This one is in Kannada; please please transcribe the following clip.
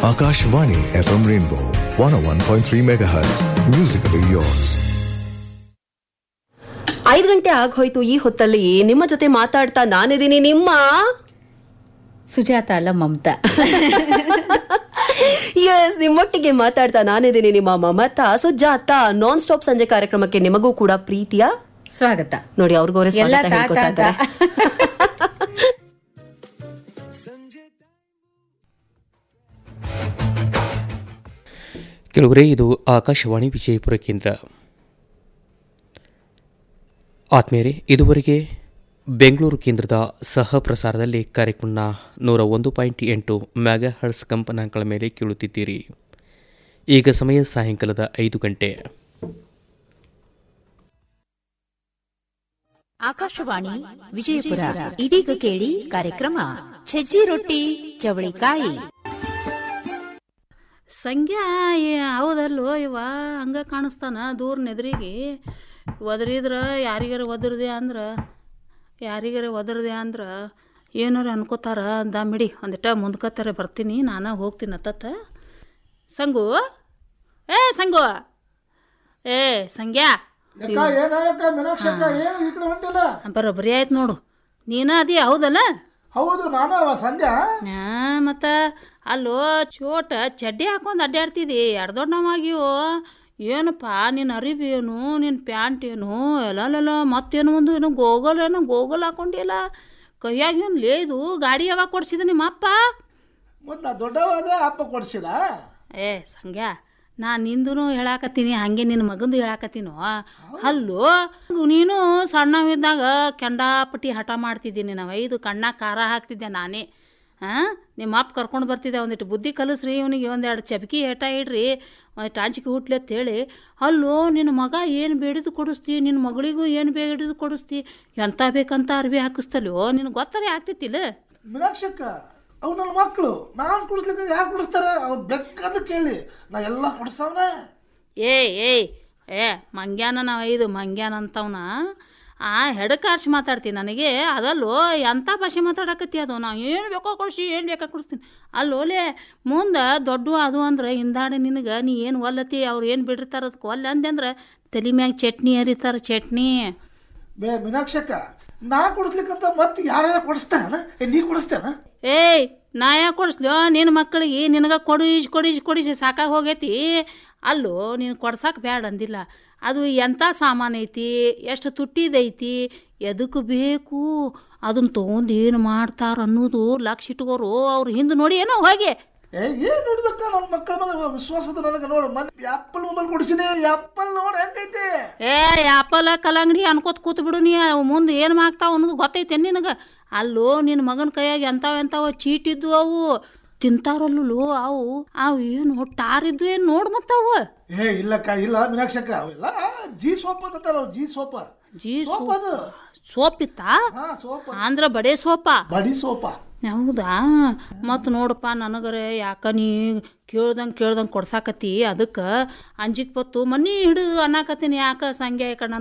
Akashvani FM Rainbow 101.3 MHz. Musically yours. ಐದು ಗಂಟೆ ಆಗೋಯ್ತು ಈ ಹೊತ್ತಲ್ಲಿ ನಿಮ್ಮ ಜೊತೆ ಮಾತಾಡ್ತಾ ನಾನಿದ್ದೀನಿ ನಿಮ್ಮ ಸುಜಾತ ಅಲ್ಲ ಮಮತಾ ಎಸ್ ನಿಮ್ಮೊಟ್ಟಿಗೆ ಮಾತಾಡ್ತಾ ನಾನಿದ್ದೀನಿ ನಿಮ್ಮ ಮಮತಾ ಸುಜಾತ ನಾನ್ ಸ್ಟಾಪ್ ಸಂಜೆ ಕಾರ್ಯಕ್ರಮಕ್ಕೆ ನಿಮಗೂ ಕೂಡ ಪ್ರೀತಿಯ ಸ್ವಾಗತ ನೋಡಿ ಅವ್ರಿಗವ್ರೆ ಎಲ್ಲ ಸ್ವಾಗತ ತಾ- ಹೇಳ್ಕೊತಾ ತಾ- ಇದ್ದಾರೆ. ಕೆಲವರೇ ಇದು ಆಕಾಶವಾಣಿ ವಿಜಯಪುರ ಕೇಂದ್ರ ಆತ್ಮೀಯರೇ ಇದುವರೆಗೆ ಬೆಂಗಳೂರು ಕೇಂದ್ರದ ಸಹ ಪ್ರಸಾರದಲ್ಲಿ ಕಾರ್ಯಕ್ರಮನ ನೂರ ಒಂದು ಪಾಯಿಂಟ್ ಎಂಟು ಮೆಗಾ ಹರ್ಸ್ ಕಂಪನಾಂಕಗಳ ಮೇಲೆ ಕೇಳುತ್ತಿದ್ದೀರಿ ಈಗ ಸಮಯ ಸಾಯಂಕಾಲದ ಐದು ಗಂಟೆ ಆಕಾಶವಾಣಿ ವಿಜಯಪುರ ಇದೀಗ ಕೇಳಿ ಕಾರ್ಯಕ್ರಮ ಸಜ್ಜಿ ರೊಟ್ಟಿ ಚವಳಿಕಾಯಿ ಸಂಖ್ಯಾ ಹೌದಲ್ಲೋ ಇವ ಹಂಗ ಕಾಣಿಸ್ತಾನ ದೂರ ನೆದ್ರಿಗೆ ಒದರಿದ್ರ ಯಾರಿಗಾರ ಒದರ್ದೆ ಅಂದ್ರೆ ಯಾರಿಗಾರ ಒದರ್ದೆ ಅಂದ್ರೆ ಏನಾರ ಅನ್ಕೋತಾರ ದಮ್ಮಿಡಿ ಒಂದಿಟ ಮುಂದ್ಕೋತಾರೆ ಬರ್ತೀನಿ ನಾನು ಹೋಗ್ತೀನಿ ಅತ್ತತ್ತ ಸಂಗು ಏ ಸಂಗು ಏ ಸಂಗ್ಯಾ ಏನಾಯಕ್ಕ ಮೀನಾಕ್ಷಕ್ಕ ಏನು ಈ ಕಡೆ ಹೊಂಟಿಲ್ಲ ಬರೋಬ್ಬರಿ ಆಯ್ತು ನೋಡು ನೀನ ಅದಿ ಹೌದಲ್ಲ ಹೌದು ನಾನು ಅವ ಸಂಧ್ಯಾ ಆ, ಮತ್ತ ಅಲ್ಲೋ ಚೋಟ ಚಡ್ಡಿ ಹಾಕೊಂಡು ಅಡ್ಡಾಡ್ತಿದ್ದಿ ಎರಡು ದೊಡ್ಡವಾಗಿಯೋ ಏನಪ್ಪ ನಿನ್ನ ಅರಿವಿ ಏನು ನಿನ್ನ ಪ್ಯಾಂಟ್ ಏನು ಎಲ್ಲಲ್ಲ ಮತ್ತೇನು ಒಂದು ಏನು ಗೋಗಲ್ ಏನೋ ಗೋಗಲ್ ಹಾಕೊಂಡಿಲ್ಲ ಕೈಯಾಗ ಏನು ಲೇದು ಗಾಡಿ ಯಾವಾಗ ಕೊಡ್ಸಿದ ನಿಮ್ಮ ಅಪ್ಪ ಮತ್ತು ನಾ ದೊಡ್ಡವಾದ ಅಪ್ಪ ಕೊಡ್ಸಿದ ಏ ಸಂಗ್ಯಾ ನಾ ನಿಂದು ಹೇಳಾಕತ್ತೀನಿ ಹಾಗೆ ನಿನ್ನ ಮಗಂದು ಹೇಳಾಕತ್ತೀನೋ ಅಲ್ಲೋ ನೀನು ಸಣ್ಣವಿದ್ದಾಗ ಕೆಂಡಾಪಟ್ಟಿ ಹಠ ಮಾಡ್ತಿದ್ದೀನಿ ನಾವು ಐದು ಕಣ್ಣಾಗ ಖಾರ ಹಾಕ್ತಿದ್ದೆ ನಾನೇ ಹಾಂ ನಿಮ್ಮ ಅಪ್ಪ ಕರ್ಕೊಂಡು ಬರ್ತಿದ್ದೆ ಒಂದಿಟ್ಟು ಬುದ್ಧಿ ಕಲಿಸ್ರಿ ಇವನಿಗೆ ಒಂದೆರಡು ಚಬಕಿ ಹೇಟ ಇಡ್ರಿ ಒಂದಿಟ್ಟು ಆಂಚಿಕೆ ಹುಟ್ಲಿ ಅಂತೇಳಿ ಅಲ್ಲೋ ನಿನ್ನ ಮಗ ಏನು ಬೇಡಿದು ಕೊಡಿಸ್ತಿ ನಿನ್ನ ಮಗಳಿಗೂ ಏನು ಬೇಡಿದು ಕೊಡಿಸ್ತಿ ಎಂತ ಬೇಕಂತ ಅರ್ವಿ ಹಾಕಿಸ್ತಲ್ಲೋ ನಿನಗೆ ಗೊತ್ತಾರೆ ಆಗ್ತಿತ್ತಿಲ್ಲ ಮೀನಾಕ್ಷಕ್ಕ ಅವು ನನ್ನ ಮಕ್ಕಳು ನಾನು ಕುಡಿಸ್ಲಿಕ್ಕೆ ಯಾರು ಕುಡಿಸ್ತಾರೆ ಅವ್ರು ಬೇಕಾದ ಕೇಳಿ ನಾ ಎಲ್ಲ ಕೊಡಿಸವನ ಏಯ್ ಏಯ್ ಏ ಮಂಗ್ಯಾನ ನಾವು ಐದು ಮಂಗ್ಯಾನ ಅಂತವನ ಆ ಹೆಡಕಾರ್ಸಿ ಮಾತಾಡ್ತೀನಿ ನನಗೆ ಅದಲ್ಲೋ ಎಂಥ ಭಾಷೆ ಮಾತಾಡಕತ್ತಿ ಅದು ನಾವು ಏನು ಬೇಕೋ ಕೊಡಿಸಿ ಏನು ಬೇಕಾ ಕೊಡಿಸ್ತೀನಿ ಅಲ್ಲೋಲೆ ಮುಂದೆ ದೊಡ್ಡ ಅದು ಅಂದ್ರೆ ಹಿಂದಾಡಿ ನಿನಗೆ ನೀ ಏನು ಒಲ್ಲತಿ ಅವ್ರು ಏನು ಬಿಡಿರ್ತಾರ ಅದಕ್ಕೆ ಒಲ್ಲೆ ಅಂದೆ ಅಂದ್ರೆ ತಲೆ ಮ್ಯಾಗ ಚಟ್ನಿ ಹರಿತಾರೆ ಚಟ್ನಿ ಬೇ ಮೀನಾಕ್ಷಕ್ಕ ನಾ ಕುಡಿಸ್ಲಿಕ್ಕಂತ ಮತ್ತೆ ಯಾರ್ಯಾರ ಕೊಡಿಸ್ತಾನ ಏ ನೀ ಕೊಡಿಸ್ತೇನ ಏಯ್ ನಾ ಯಾಕೆ ಕೊಡಿಸ್ಲೋ ನಿನ್ನ ಮಕ್ಕಳಿಗೆ ನಿನಗೆ ಕೊಡಿಸಿ ಕೊಡಿಸಿ ಕೊಡಿಸಿ ಸಾಕಾಗಿ ಹೋಗೈತಿ ಅಲ್ಲೋ ನೀನು ಕೊಡ್ಸಕ್ಕೆ ಬ್ಯಾಡ ಅಂದಿಲ್ಲ ಅದು ಎಂಥ ಸಾಮಾನು ಐತಿ ಎಷ್ಟು ತುಟ್ಟಿದೈತಿ ಎದಕ್ಕೆ ಬೇಕು ಅದನ್ನ ತೊಗೊಂಡು ಏನು ಮಾಡ್ತಾರ ಅನ್ನೋದು ಲಕ್ಷ ಇಟ್ಕೋರು ಅವ್ರು ಹಿಂದೆ ನೋಡಿ ಏನೋ ಹೋಗಿ ಏ ಏನು ನೋಡಿದಕ್ಕ ನನ್ನ ಮಕ್ಕಳ ಮೇಲೆ ವಿಶ್ವಾಸದ ನನಗೆ ನೋಡು ಮನೆ ಆ್ಯಪಲ್ ಮೊಬೈಲ್ ಕೊಡಿಸಿನಿ ಆ್ಯಪಲ್ ನೋಡಿ ಹೆಂಗೈತಿ ಏ ಆಪಲ್ ಕಲ್ಲಂಗಡಿ ಅನ್ಕೋತ ಕೂತ್ ಬಿಡು ನೀ ಅವು ಮುಂದೆ ಏನು ಮಾಡ್ತಾವ ಅನ್ನೋದು ಗೊತ್ತೈತೆ ನಿನಗೆ ಅಲ್ಲೋ ನಿನ್ನ ಮಗನ ಕೈಯಾಗ ಎಂಥವು ಎಂಥವು ಚೀಟಿದ್ದು ಅವು ತಿಂತಾರಲ್ಲೂ ಅವು ಅವು ಏನು ಟಾರಿದ್ದು ಏನು ನೋಡಿ ಮತ್ತವು ಏ ಇಲ್ಲಕ್ಕ ಇಲ್ಲ ಮೀನಾಕ್ಷಕ್ಕ ಅವೆಲ್ಲ ಜಿ ಸೋಪ್ ಅಂತಾರ ಅವು ಜಿ ಸೋಪ ಜೀ ಸೋಪ್ ಅದು ಸೋಪ್ ಇತ್ತಾ ಹಾ ಸೋಪ್ ಅಂದ್ರ ಬಡೇ ಸೋಪ ಬಡಿ ಸೋಪ ಹೌದಾ ಮತ್ತು ನೋಡಪ್ಪ ನನಗರೆ ಯಾಕ ನೀ ಕೇಳ್ದಂಗೆ ಕೇಳ್ದಂಗೆ ಕೊಡ್ಸಾಕತ್ತಿ ಅದಕ್ಕೆ ಅಂಜಿಕ್ ಬತ್ತು ಮನಿ ಹಿಡಿದು ಅನ್ನಕತ್ತೀನಿ ಯಾಕೆ ಸಂಗ್ಯಾ ಈ ಕಡೆ